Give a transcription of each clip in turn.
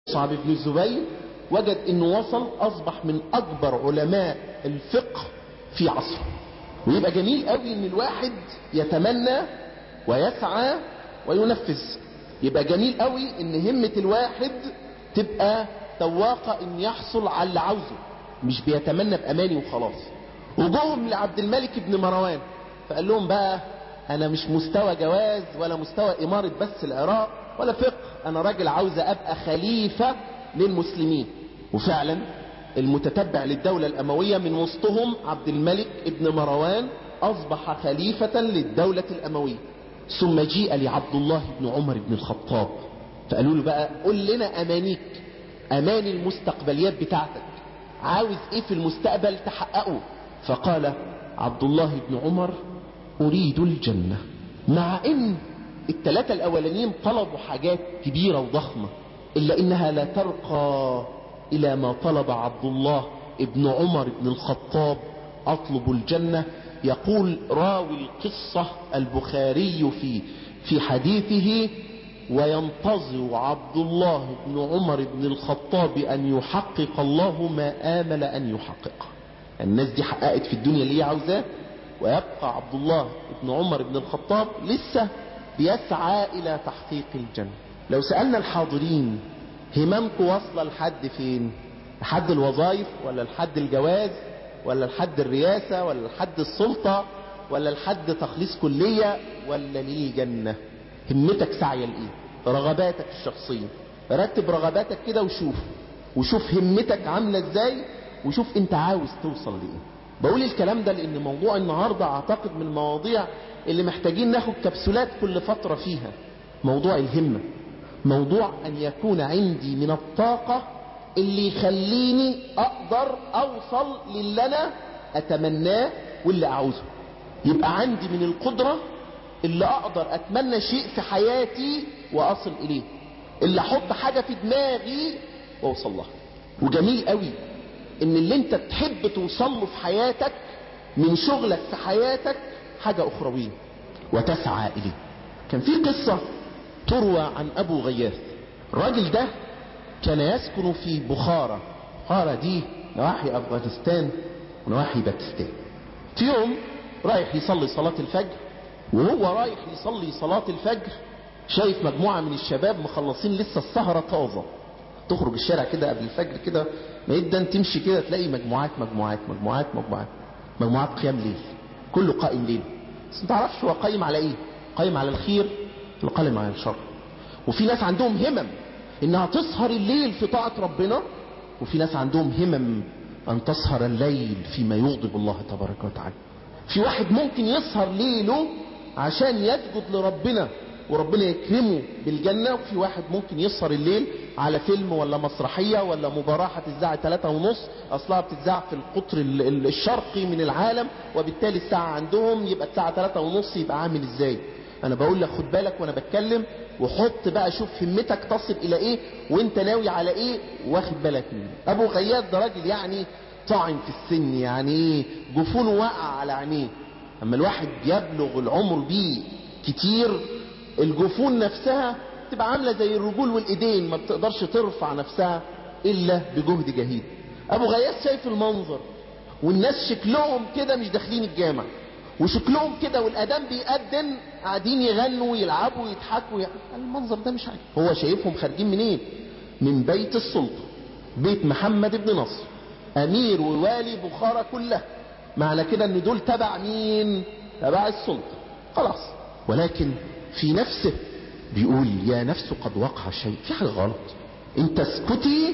مصعب بن الزبير وجد انه وصل اصبح من اكبر علماء الفقه في عصره ويبقى جميل قوي ان الواحد يتمنى ويسعى وينفذ يبقى جميل قوي ان همة الواحد تبقى تواقة ان يحصل على اللي عاوزه مش بيتمنى باماني وخلاص وجوهم لعبد الملك بن مروان فقال لهم بقى انا مش مستوى جواز ولا مستوى امارة بس العراق ولا فقه انا راجل عاوز ابقى خليفة للمسلمين وفعلا المتتبع للدولة الاموية من وسطهم عبد الملك بن مروان اصبح خليفة للدولة الاموية ثم جيء لعبد الله بن عمر بن الخطاب فقالوا له بقى قل لنا امانيك اماني المستقبليات بتاعتك عاوز ايه في المستقبل تحققه فقال عبد الله بن عمر اريد الجنة مع ان الثلاثة الاولانيين طلبوا حاجات كبيرة وضخمة الا انها لا ترقى الى ما طلب عبد الله ابن عمر بن الخطاب اطلب الجنة يقول راوي القصة البخاري في في حديثه وينتظر عبد الله بن عمر بن الخطاب ان يحقق الله ما امل ان يحققه الناس دي حققت في الدنيا اللي هي عاوزاه ويبقى عبد الله بن عمر بن الخطاب لسه بيسعى الى تحقيق الجنة لو سألنا الحاضرين هممكم واصلة لحد فين لحد الوظائف ولا لحد الجواز ولا لحد الرئاسة ولا لحد السلطة ولا لحد تخليص كلية ولا للجنة همتك سعية لإيه رغباتك الشخصية رتب رغباتك كده وشوف وشوف همتك عاملة ازاي وشوف انت عاوز توصل لإيه بقول الكلام ده لان موضوع النهاردة اعتقد من المواضيع اللي محتاجين ناخد كبسولات كل فترة فيها موضوع الهمة موضوع ان يكون عندي من الطاقة اللي يخليني اقدر اوصل للي انا اتمناه واللي اعوزه يبقى عندي من القدرة اللي اقدر اتمنى شيء في حياتي واصل اليه اللي احط حاجة في دماغي واوصل لها وجميل قوي ان اللي انت تحب توصل له في حياتك من شغلك في حياتك حاجة اخروية وتسعى اليه كان في قصة تروى عن ابو غياث الراجل ده كان يسكن في بخارى بخارى دي نواحي افغانستان ونواحي باكستان في يوم رايح يصلي صلاة الفجر وهو رايح يصلي صلاة الفجر شايف مجموعة من الشباب مخلصين لسه السهرة طازة تخرج الشارع كده قبل الفجر كده ما يبدا تمشي كده تلاقي مجموعات مجموعات مجموعات مجموعات مجموعات قيام ليل كله قائم ليل بس ما تعرفش هو قايم على ايه قايم على الخير ولا قايم على الشر وفي ناس عندهم همم انها تسهر الليل في طاعة ربنا وفي ناس عندهم همم ان تسهر الليل فيما يغضب الله تبارك وتعالى في واحد ممكن يسهر ليله عشان يسجد لربنا وربنا يكرمه بالجنة وفي واحد ممكن يسهر الليل على فيلم ولا مسرحية ولا مباراة هتتذاع ثلاثة ونص اصلها بتتذاع في القطر الشرقي من العالم وبالتالي الساعة عندهم يبقى الساعة ثلاثة ونص يبقى عامل ازاي انا بقول لك خد بالك وانا بتكلم وحط بقى شوف همتك تصل الى ايه وانت ناوي على ايه واخد بالك منه ابو غياث ده راجل يعني طاعن في السن يعني ايه جفونه واقع على عينيه اما الواحد يبلغ العمر بيه كتير الجفون نفسها تبقى عاملة زي الرجول والايدين ما بتقدرش ترفع نفسها الا بجهد جهيد ابو غياث شايف المنظر والناس شكلهم كده مش داخلين الجامع وشكلهم كده والاذان بيأذن قاعدين يغنوا ويلعبوا ويضحكوا يعني المنظر ده مش عارف هو شايفهم خارجين منين من بيت السلطة بيت محمد بن نصر امير ووالي بخارى كلها معنى كده ان دول تبع مين تبع السلطة خلاص ولكن في نفسه بيقول يا نفس قد وقع شيء في حاجة غلط انت اسكتي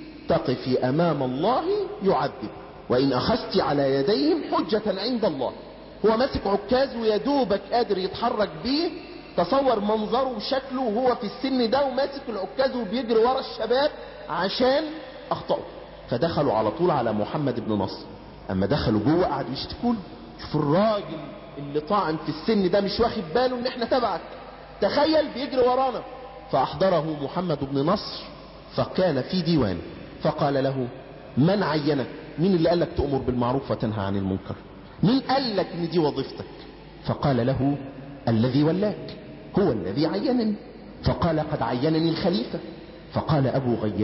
تقفي امام الله يعذب وان اخذت على يديهم حجة عند الله هو ماسك عكاز ويدوبك قادر يتحرك بيه تصور منظره وشكله وهو في السن ده وماسك العكاز وبيجري ورا الشباب عشان اخطأوا فدخلوا على طول على محمد بن نصر اما دخلوا جوه قعدوا يشتكوا له شوف الراجل اللي طاعن في السن ده مش واخد باله ان احنا تبعك تخيل بيجري ورانا فاحضره محمد بن نصر فكان في ديوان فقال له من عينك مين اللي قال لك تؤمر بالمعروف وتنهى عن المنكر مين قال لك ان دي وظيفتك فقال له الذي ولاك هو الذي عينني فقال قد عينني الخليفة فقال ابو غياث